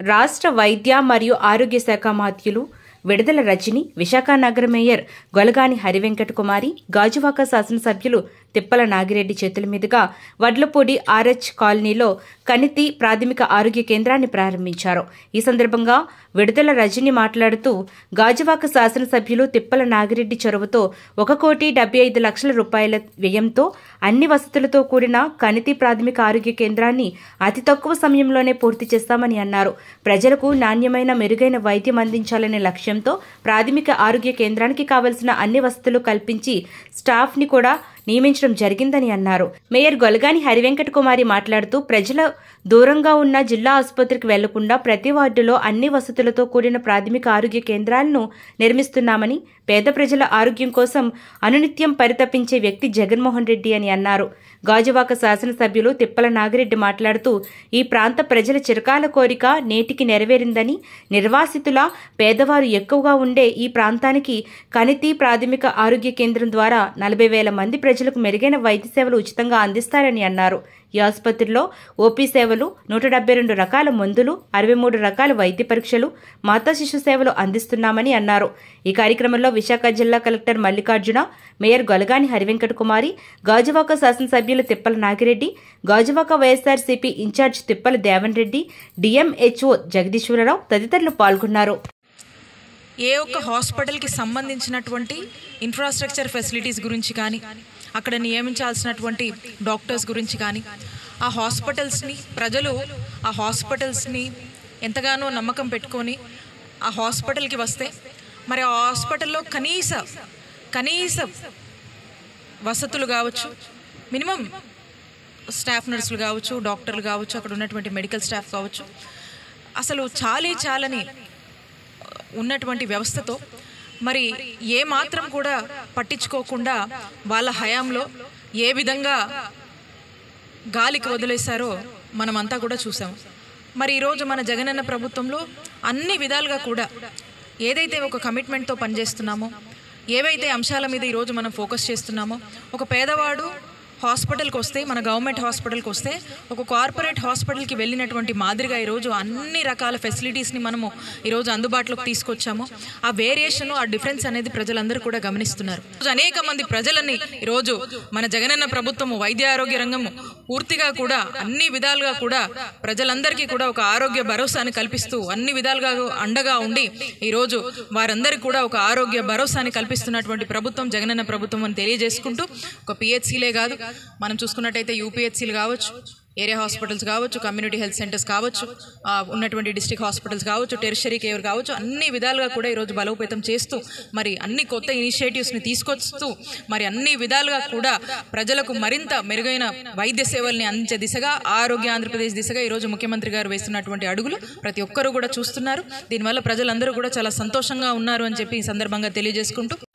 రాష్ట్ర వైద్య మరియు ఆరోగ్య శాఖ మాత్యులు విడుదల రజని విశాఖ నగర మేయర్ గొలగాని హరివెంకట కుమారి గాజువాక శాసనసభ్యులు తిప్పల నాగిరెడ్డి చేతుల మీదుగా వడ్లపూడి ఆర్హెచ్ కాలనీలో కనితి ప్రాథమిక ఆరోగ్య కేంద్రాన్ని ప్రారంభించారు ఈ సందర్భంగా విడుదల రజని మాట్లాడుతూ గాజువాక శాసనసభ్యులు తిప్పల నాగిరెడ్డి చొరవతో ఒక కోటి డెబ్బై ఐదు లక్షల రూపాయల వ్యయంతో అన్ని వసతులతో కూడిన కనితి ప్రాథమిక ఆరోగ్య కేంద్రాన్ని అతి తక్కువ సమయంలోనే పూర్తి చేస్తామని అన్నారు ప్రజలకు నాణ్యమైన మెరుగైన వైద్యం అందించాలనే లక్ష్యంతో ప్రాథమిక ఆరోగ్య కేంద్రానికి కావలసిన అన్ని వసతులు కల్పించి స్టాఫ్ ని కూడా నియమించడం జరిగిందని అన్నారు మేయర్ గొలగాని హరివెంకట కుమారి మాట్లాడుతూ ప్రజల దూరంగా ఉన్న జిల్లా ఆసుపత్రికి వెళ్లకుండా ప్రతి వార్డులో అన్ని వసతులతో కూడిన ప్రాథమిక ఆరోగ్య కేంద్రాలను నిర్మిస్తున్నామని పేద ప్రజల ఆరోగ్యం కోసం అనునిత్యం పరితపించే వ్యక్తి జగన్మోహన్ రెడ్డి అని అన్నారు గాజువాక శాసనసభ్యులు తిప్పల నాగిరెడ్డి మాట్లాడుతూ ఈ ప్రాంత ప్రజల చిరకాల కోరిక నేటికి నెరవేరిందని నిర్వాసితుల పేదవారు ఎక్కువగా ఉండే ఈ ప్రాంతానికి కనితి ప్రాథమిక ఆరోగ్య కేంద్రం ద్వారా నలభై వేల మంది ప్రజలకు మెరుగైన వైద్య సేవలు ఉచితంగా అందిస్తారని అన్నారు ఈ ఆసుపత్రిలో ఓపీ సేవలు నూట డెబ్బై రెండు రకాల మందులు అరవై మూడు రకాల వైద్య పరీక్షలు మాతా శిశు సేవలు అందిస్తున్నామని అన్నారు ఈ కార్యక్రమంలో విశాఖ జిల్లా కలెక్టర్ మల్లికార్జున మేయర్ గొలగాని హరివెంకట కుమారి గాజువాక శాసనసభ్యులు తిప్పల నాగిరెడ్డి గాజువాక వైఎస్ఆర్సీపీ ఇన్ఛార్జ్ తిప్పల దేవన్ రెడ్డి డిఎంహెచ్ఓ జగదీశ్వరరావు తదితరులు పాల్గొన్నారు ఏ ఒక్క హాస్పిటల్కి సంబంధించినటువంటి ఇన్ఫ్రాస్ట్రక్చర్ ఫెసిలిటీస్ గురించి కానీ అక్కడ నియమించాల్సినటువంటి డాక్టర్స్ గురించి కానీ ఆ హాస్పిటల్స్ని ప్రజలు ఆ హాస్పిటల్స్ని ఎంతగానో నమ్మకం పెట్టుకొని ఆ హాస్పిటల్కి వస్తే మరి ఆ హాస్పిటల్లో కనీస కనీస వసతులు కావచ్చు మినిమం స్టాఫ్ నర్సులు కావచ్చు డాక్టర్లు కావచ్చు అక్కడ ఉన్నటువంటి మెడికల్ స్టాఫ్ కావచ్చు అసలు చాలీ చాలని ఉన్నటువంటి వ్యవస్థతో మరి ఏ మాత్రం కూడా పట్టించుకోకుండా వాళ్ళ హయాంలో ఏ విధంగా గాలికి వదిలేశారో మనమంతా కూడా చూసాం మరి ఈరోజు మన జగనన్న ప్రభుత్వంలో అన్ని విధాలుగా కూడా ఏదైతే ఒక కమిట్మెంట్తో పనిచేస్తున్నామో ఏవైతే అంశాల మీద ఈరోజు మనం ఫోకస్ చేస్తున్నామో ఒక పేదవాడు హాస్పిటల్కి వస్తే మన గవర్నమెంట్ హాస్పిటల్కి వస్తే ఒక కార్పొరేట్ హాస్పిటల్కి వెళ్ళినటువంటి మాదిరిగా ఈరోజు అన్ని రకాల ఫెసిలిటీస్ని మనము ఈరోజు అందుబాటులోకి తీసుకొచ్చాము ఆ వేరియేషన్ ఆ డిఫరెన్స్ అనేది ప్రజలందరూ కూడా గమనిస్తున్నారు ఈరోజు అనేక మంది ప్రజలని ఈరోజు మన జగనన్న ప్రభుత్వము వైద్య ఆరోగ్య రంగము పూర్తిగా కూడా అన్ని విధాలుగా కూడా ప్రజలందరికీ కూడా ఒక ఆరోగ్య భరోసాని కల్పిస్తూ అన్ని విధాలుగా అండగా ఉండి ఈరోజు వారందరికీ కూడా ఒక ఆరోగ్య భరోసాని కల్పిస్తున్నటువంటి ప్రభుత్వం జగనన్న ప్రభుత్వం అని తెలియజేసుకుంటూ ఒక పిహెచ్సిలే కాదు మనం చూసుకున్నట్టయితే యూపీహెచ్సీలు కావచ్చు ఏరియా హాస్పిటల్స్ కావచ్చు కమ్యూనిటీ హెల్త్ సెంటర్స్ కావచ్చు ఆ, ఉన్నటువంటి డిస్ట్రిక్ట్ హాస్పిటల్స్ కావచ్చు టెరిషరీ కేర్ కావచ్చు అన్ని విధాలుగా కూడా ఈరోజు బలోపేతం చేస్తూ మరి అన్ని కొత్త ఇనిషియేటివ్స్ని తీసుకొస్తూ మరి అన్ని విధాలుగా కూడా ప్రజలకు మరింత మెరుగైన వైద్య సేవల్ని అందించే దిశగా ఆరోగ్య ఆంధ్రప్రదేశ్ దిశగా ఈరోజు ముఖ్యమంత్రి గారు వేస్తున్నటువంటి అడుగులు ప్రతి ఒక్కరూ కూడా చూస్తున్నారు దీనివల్ల ప్రజలందరూ కూడా చాలా సంతోషంగా ఉన్నారు అని చెప్పి ఈ సందర్భంగా తెలియజేసుకుంటూ